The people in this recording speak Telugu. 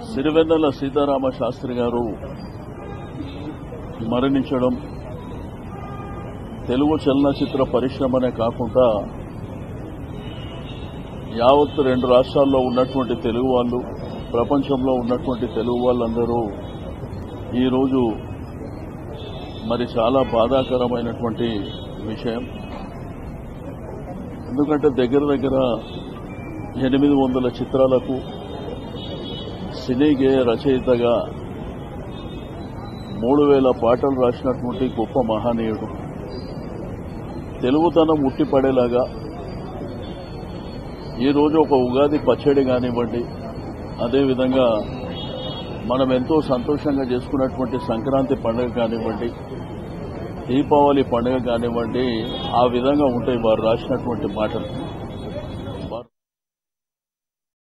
సిరివెన్నెల సీతారామ శాస్త్రి గారు మరణించడం తెలుగు చలనచిత్ర పరిశ్రమనే కాకుండా యావత్ రెండు రాష్ట్రాల్లో ఉన్నటువంటి తెలుగు వాళ్ళు ప్రపంచంలో ఉన్నటువంటి తెలుగు వాళ్ళందరూ ఈరోజు మరి చాలా బాధాకరమైనటువంటి విషయం ఎందుకంటే దగ్గర దగ్గర ఎనిమిది వందల చిత్రాలకు సినీ గేయ రచయితగా మూడు వేల పాటలు రాసినటువంటి గొప్ప మహనీయుడు తెలుగుతనం ఉట్టిపడేలాగా ఈరోజు ఒక ఉగాది పచ్చడి కానివ్వండి అదేవిధంగా మనం ఎంతో సంతోషంగా చేసుకున్నటువంటి సంక్రాంతి పండుగ కానివ్వండి దీపావళి పండుగ కానివ్వండి ఆ విధంగా ఉంటాయి వారు రాసినటువంటి మాటలు